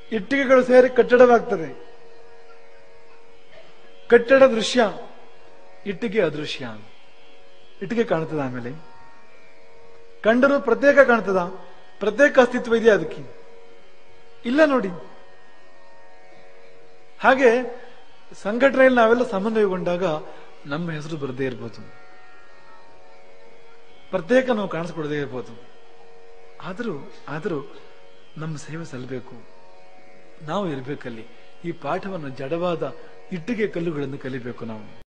ಇಟ್ಟಿಗೆಗಳು ಸೇರಿ ಕಟ್ಟಡವಾಗ್ತದೆ ಕಟ್ಟಡ ದೃಶ್ಯ ಇಟ್ಟಿಗೆ ಅದೃಶ್ಯ ಇಟ್ಟಿಗೆ ಕಾಣ್ತದ ಆಮೇಲೆ ಕಂಡರೂ ಪ್ರತ್ಯೇಕ ಕಾಣ್ತದ ಪ್ರತ್ಯೇಕ ಅಸ್ತಿತ್ವ ಇದೆಯಾ ಅದಕ್ಕೆ ಇಲ್ಲ ನೋಡಿ ಹಾಗೆ ಸಂಘಟನೆಯಲ್ಲಿ ನಾವೆಲ್ಲ ಸಮನ್ವಯಗೊಂಡಾಗ ನಮ್ಮ ಹೆಸರು ಬರದೇ ಇರ್ಬೋದು ಪ್ರತ್ಯೇಕ ನಾವು ಕಾಣಿಸ್ಕೊಡದೇ ಇರ್ಬೋದು ಆದರೂ ಆದರೂ ನಮ್ಮ ಸೇವೆ ಸಲ್ಲಬೇಕು ನಾವು ಇರಬೇಕಲ್ಲಿ ಈ ಪಾಠವನ್ನು ಜಡವಾದ ಇಟ್ಟಿಗೆ ಕಲ್ಲುಗಳನ್ನು ಕಲಿಬೇಕು ನಾವು